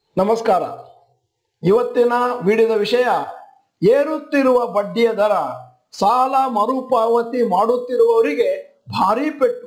ನಮಸ್ಕಾರ ಇವತ್ತಿನ ವಿಡಿಯೋದ ವಿಷಯ ಏರುತ್ತಿರುವ ಬಡ್ಡಿಯ ದರ ಸಾಲ ಮರುಪಾವತಿ ಮಾಡುತ್ತಿರುವವರಿಗೆ ಭಾರಿ ಪೆಟ್ಟು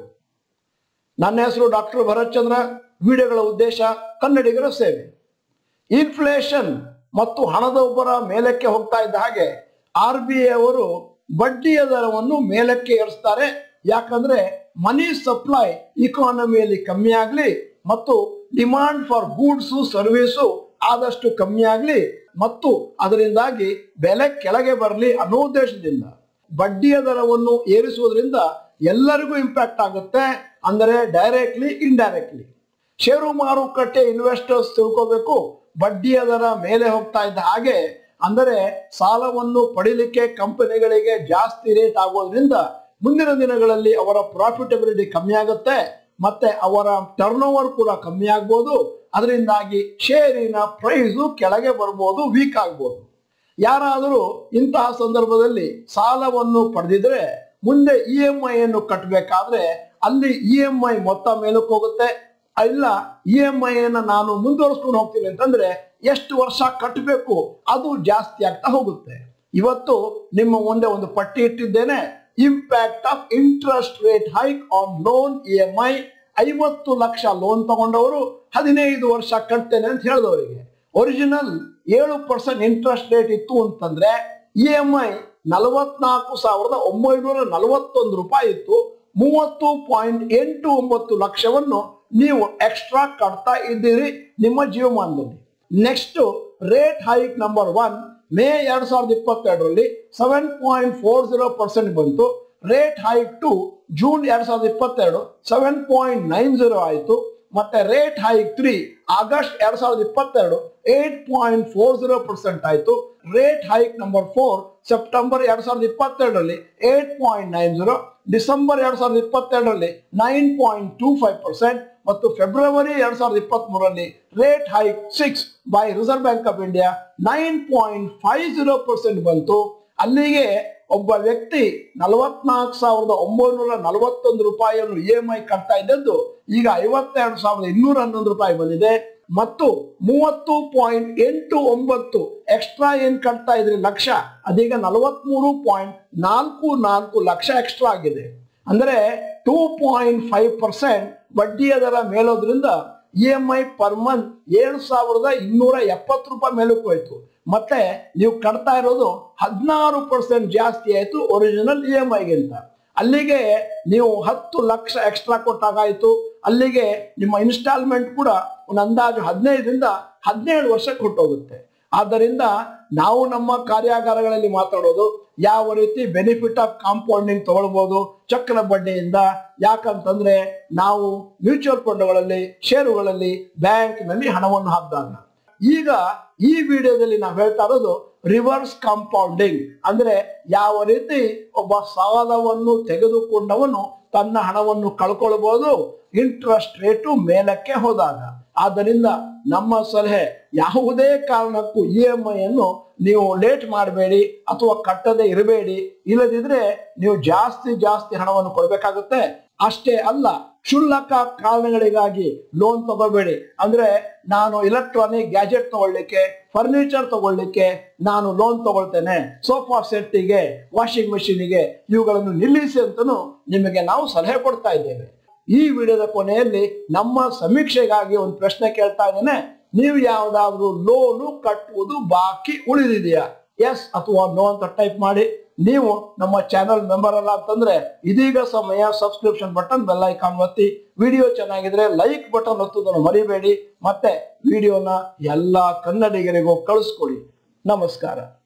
ನನ್ನ ಹೆಸರು ಡಾಕ್ಟರ್ ಭರತ್ ಚಂದ್ರ ವಿಡಿಯೋಗಳ ಉದ್ದೇಶ ಕನ್ನಡಿಗರ ಸೇವೆ ಇನ್ಫ್ಲೇಷನ್ ಮತ್ತು ಹಣದ ಒಬ್ಬರ ಮೇಲಕ್ಕೆ ಹೋಗ್ತಾ ಇದ್ದ ಹಾಗೆ ಆರ್ ಬಿ ಐ ಅವರು ಬಡ್ಡಿಯ ದರವನ್ನು ಮೇಲಕ್ಕೆ ಏರಿಸ್ತಾರೆ ಯಾಕಂದ್ರೆ ಮನಿ ಸಪ್ಲೈ ಇಕಾನಮಿಯಲ್ಲಿ ಕಮ್ಮಿ ಆಗಲಿ ಮತ್ತು ಡಿಮಾಂಡ್ ಫಾರ್ ಗೂಡ್ಸು ಸರ್ವಿಸು ಆದಷ್ಟು ಕಮ್ಮಿ ಆಗಲಿ ಮತ್ತು ಅದರಿಂದಾಗಿ ಬೆಲೆ ಕೆಳಗೆ ಬರಲಿ ಅನ್ನೋ ಉದ್ದೇಶದಿಂದ ಬಡ್ಡಿಯ ದರವನ್ನು ಏರಿಸುವುದರಿಂದ ಎಲ್ಲರಿಗೂ ಇಂಪ್ಯಾಕ್ಟ್ ಆಗುತ್ತೆ ಅಂದರೆ ಡೈರೆಕ್ಟ್ಲಿ ಇಂಡೈರೆಕ್ಟ್ಲಿ ಷೇರು ಮಾರುಕಟ್ಟೆ ಇನ್ವೆಸ್ಟರ್ಸ್ ತಿಳ್ಕೋಬೇಕು ಬಡ್ಡಿಯ ದರ ಮೇಲೆ ಹೋಗ್ತಾ ಇದ್ದ ಹಾಗೆ ಅಂದರೆ ಸಾಲವನ್ನು ಪಡಿಲಿಕ್ಕೆ ಕಂಪನಿಗಳಿಗೆ ಜಾಸ್ತಿ ರೇಟ್ ಆಗೋದ್ರಿಂದ ಮುಂದಿನ ದಿನಗಳಲ್ಲಿ ಅವರ ಪ್ರಾಫಿಟಬಿಲಿಟಿ ಕಮ್ಮಿ ಆಗುತ್ತೆ ಮತ್ತೆ ಅವರ ಟರ್ನ್ ಓವರ್ ಕೂಡ ಕಮ್ಮಿ ಆಗ್ಬೋದು ಅದರಿಂದಾಗಿ ಷೇರಿನ ಪ್ರೈಸು ಕೆಳಗೆ ಬರ್ಬೋದು ವೀಕ್ ಆಗ್ಬೋದು ಯಾರಾದರೂ ಇಂತಹ ಸಂದರ್ಭದಲ್ಲಿ ಸಾಲವನ್ನು ಪಡೆದಿದ್ರೆ ಮುಂದೆ ಇ ಎಂ ಐ ಅನ್ನು ಕಟ್ಟಬೇಕಾದ್ರೆ ಅಲ್ಲಿ ಇ ಎಂ ಐ ಮೊತ್ತ ಮೇಲಕ್ಕೆ ಹೋಗುತ್ತೆ ಇಲ್ಲ ಇ ಎಂ ಐ ಅನ್ನ ನಾನು ಮುಂದುವರಿಸ್ಕೊಂಡು ಹೋಗ್ತೀನಿ ಅಂತಂದ್ರೆ ಎಷ್ಟು ವರ್ಷ ಕಟ್ಟಬೇಕು ಅದು ಜಾಸ್ತಿ ಆಗ್ತಾ ಹೋಗುತ್ತೆ ಇವತ್ತು ನಿಮ್ಮ ಮುಂದೆ ಒಂದು ಪಟ್ಟಿ ಇಟ್ಟಿದ್ದೇನೆ impact of interest rate hike on loan E M I ಐವತ್ತು ಲಕ್ಷ ಲೋನ್ ತಗೊಂಡವರು ಹದಿನೈದು ವರ್ಷ ಕಟ್ತೇನೆ ಅಂತ ಹೇಳಿದವರಿಗೆ ಒರಿಜಿನಲ್ ಏಳು ಪರ್ಸೆಂಟ್ ಇಂಟ್ರೆಸ್ಟ್ ರೇಟ್ ಇತ್ತು ಅಂತಂದ್ರೆ ಇ ಎಂ ಐ ನಲವತ್ನಾಲ್ಕು ಸಾವಿರದ ಒಂಬೈನೂರ ನಲವತ್ತೊಂದು ರೂಪಾಯಿ ಇತ್ತು ಮೂವತ್ತು ಪಾಯಿಂಟ್ ಎಂಟು ಒಂಬತ್ತು ಲಕ್ಷವನ್ನು ನೀವು ಎಕ್ಸ್ಟ್ರಾ ಕಟ್ತಾ ಇದ್ದೀರಿ ನಿಮ್ಮ ಜೀವಮಾನದಲ್ಲಿ next rate hike number one May ಎರಡ್ ಸಾವಿರದ ಇಪ್ಪತ್ತೆರಡರಲ್ಲಿ seven point four zero percent ಬಂತು ರೇಟ್ ಹೈಕ್ ಟು ಜೂನ್ ಎರಡ್ ಸಾವಿರದ ಇಪ್ಪತ್ತೆರಡು ಸೆವೆನ್ ಪಾಯಿಂಟ್ ನೈನ್ ಜೀರೋ ಆಯಿತು ಮತ್ತೆ ರೇಟ್ ಹೈಕ್ ತ್ರೀ ಆಗಸ್ಟ್ ಎರಡ್ ಸಾವಿರದ ಇಪ್ಪತ್ತೆರಡು eight point four zero percent ಆಯಿತು rate hike number four September ಎರಡ್ ಸಾವಿರದ ಇಪ್ಪತ್ತೆರಡರಲ್ಲಿ eight point nine zero December ಎರಡ್ ಸಾವಿರದ ಇಪ್ಪತ್ತೆರಡರಲ್ಲಿ nine point two five percent ಮತ್ತು ಫೆಬ್ರವರಿ ಎರಡ್ ಸಾವಿರದ ಇಪ್ಪತ್ತ್ ಮೂರರಲ್ಲಿ rate hike six by Reserve Bank of India nine point five zero percent ಬಂತು ಅಲ್ಲಿಗೆ ಒಬ್ಬ ವ್ಯಕ್ತಿ ನಲವತ್ನಾಲ್ಕು ಸಾವಿರದ ಒಂಬೈನೂರ ನಲವತ್ತೊಂದು ರೂಪಾಯಿಯನ್ನು ಇ ಎಂ ಐ ಕಟ್ತಾ ಇದ್ದದ್ದು ಈಗ ಐವತ್ತೆರಡು ಸಾವಿರದ ಇನ್ನೂರ ಹನ್ನೊಂದು ರೂಪಾಯಿ ಬಂದಿದೆ ಮತ್ತು ಮೂವತ್ತು ಪಾಯಿಂಟ್ ಎಂಟು ಒಂಬತ್ತು ಎಕ್ಸ್ಟ್ರಾ ಏನ್ ಕಟ್ತಾ ಇದ್ರಿ ಲಕ್ಷ ಅದೀಗ ನಲವತ್ಮೂರು ಪಾಯಿಂಟ್ ನಾಲ್ಕು ನಾಲ್ಕು ಲಕ್ಷ ಎಕ್ಸ್ಟ್ರಾ ಆಗಿದೆ ಅಂದ್ರೆ ಟೂ ಪಾಯಿಂಟ್ ಫೈವ್ ಪರ್ಸೆಂಟ್ ಬಡ್ಡಿಯ ದರ ಮೇಲೋದ್ರಿಂದ E M I per month ಏಳು ಸಾವಿರದ ಇನ್ನೂರ ಎಪ್ಪತ್ತು ರೂಪಾಯಿ ಮೇಲಕ್ಕೆ ಹೋಯ್ತು ಮತ್ತೆ ನೀವು ಕಟ್ತಾ ಇರೋದು ಹದಿನಾರು ಪರ್ಸೆಂಟ್ ಜಾಸ್ತಿ ಆಯ್ತು ಒರಿಜಿನಲ್ ಇ ಎಂ ಐಗಿಂತ ಅಲ್ಲಿಗೆ ನೀವು ಹತ್ತು ಲಕ್ಷ ಎಕ್ಸ್ಟ್ರಾ ಕೊಟ್ಟಾಗಾಯ್ತು ಅಲ್ಲಿಗೆ ನಿಮ್ಮ ಇನ್ಸ್ಟಾಲ್ಮೆಂಟ್ ಕೂಡ ಒಂದು ಅಂದಾಜು ಹದಿನೈದರಿಂದ ಹದಿನೇಳು ವರ್ಷ ಕೊಟ್ಟೋಗುತ್ತೆ ಆದ್ದರಿಂದ ನಾವು ನಮ್ಮ ಕಾರ್ಯಾಗಾರಗಳಲ್ಲಿ ಮಾತಾಡೋದು ಯಾವ ರೀತಿ ಬೆನಿಫಿಟ್ ಆಫ್ ಕಾಂಪೌಂಡಿಂಗ್ ತಗೊಳ್ಬಹುದು ಚಕ್ರ ಬಡ್ಡಿಯಿಂದ ಯಾಕಂತಂದ್ರೆ ನಾವು ಮ್ಯೂಚುವಲ್ ಫಂಡ್ಗಳಲ್ಲಿ ಷೇರುಗಳಲ್ಲಿ ಬ್ಯಾಂಕ್ನಲ್ಲಿ ಹಣವನ್ನು ಹಾಕಿದಾಗ ಈಗ ಈ ವಿಡಿಯೋದಲ್ಲಿ ನಾವು ಹೇಳ್ತಾ ಇರೋದು ರಿವರ್ಸ್ ಕಾಂಪೌಂಡಿಂಗ್ ಅಂದ್ರೆ ಯಾವ ರೀತಿ ಒಬ್ಬ ಸಾಲವನ್ನು ತೆಗೆದುಕೊಂಡವನು ತನ್ನ ಹಣವನ್ನು ಕಳ್ಕೊಳ್ಬಹುದು ಇಂಟ್ರೆಸ್ಟ್ ರೇಟು ಮೇಲಕ್ಕೆ ಹೋದಾಗ ಆದ್ದರಿಂದ ನಮ್ಮ ಸಲಹೆ ಯಾವುದೇ ಕಾರಣಕ್ಕೂ ಇ ಎಂ ಐ ಅನ್ನು ನೀವು ಲೇಟ್ ಮಾಡಬೇಡಿ ಅಥವಾ ಕಟ್ಟದೆ ಇರಬೇಡಿ ಇಲ್ಲದಿದ್ರೆ ನೀವು ಜಾಸ್ತಿ ಜಾಸ್ತಿ ಹಣವನ್ನು ಕೊಡಬೇಕಾಗುತ್ತೆ ಅಷ್ಟೇ ಅಲ್ಲ ಕ್ಷುಲ್ಲಕ ಕಾರಣಗಳಿಗಾಗಿ ಲೋನ್ ತಗೋಬೇಡಿ ಅಂದ್ರೆ ನಾನು ಇಲೆಕ್ಟ್ರಾನಿಕ್ ಗ್ಯಾಜೆಟ್ ತಗೊಳ್ಳಿಕ್ಕೆ ಫರ್ನಿಚರ್ ತಗೊಳ್ಳಿಕ್ಕೆ ನಾನು ಲೋನ್ ತಗೊಳ್ತೇನೆ ಸೋಫಾ ಸೆಟ್ಟಿಗೆ ವಾಷಿಂಗ್ ಮೆಷಿನಿಗೆ ಇವುಗಳನ್ನು ನಿಲ್ಲಿಸಿ ಅಂತಲೂ ನಿಮಗೆ ನಾವು ಸಲಹೆ ಕೊಡ್ತಾ ಇದ್ದೇವೆ ಈ ವಿಡಿಯೋದ ಕೊನೆಯಲ್ಲಿ ನಮ್ಮ ಸಮೀಕ್ಷೆಗಾಗಿ ಒಂದು ಪ್ರಶ್ನೆ ಕೇಳ್ತಾ ಇದ್ದೇನೆ ನೀವು ಯಾವ್ದಾದ್ರು ಲೋನು ಕಟ್ಟುವುದು ಬಾಕಿ ಉಳಿದಿದೆಯಾ ಎಸ್ ಅಥವಾ ನೋ ಅಂತ ಟೈಪ್ ಮಾಡಿ ನೀವು ನಮ್ಮ ಚಾನೆಲ್ ಮೆಂಬರ್ ಅಲ್ಲ ಅಂತಂದ್ರೆ ಇದೀಗ ಸಮಯ ಸಬ್ಸ್ಕ್ರಿಪ್ಷನ್ ಬಟನ್ ಬೆಲ್ ಐಕಾನ್ ಒತ್ತಿ ವಿಡಿಯೋ ಚೆನ್ನಾಗಿದ್ರೆ ಲೈಕ್ ಬಟನ್ ಒತ್ತುವುದನ್ನು ಮರಿಬೇಡಿ ಮತ್ತೆ ವಿಡಿಯೋನ ಎಲ್ಲಾ ಕನ್ನಡಿಗರಿಗೂ ಕಳಿಸ್ಕೊಡಿ ನಮಸ್ಕಾರ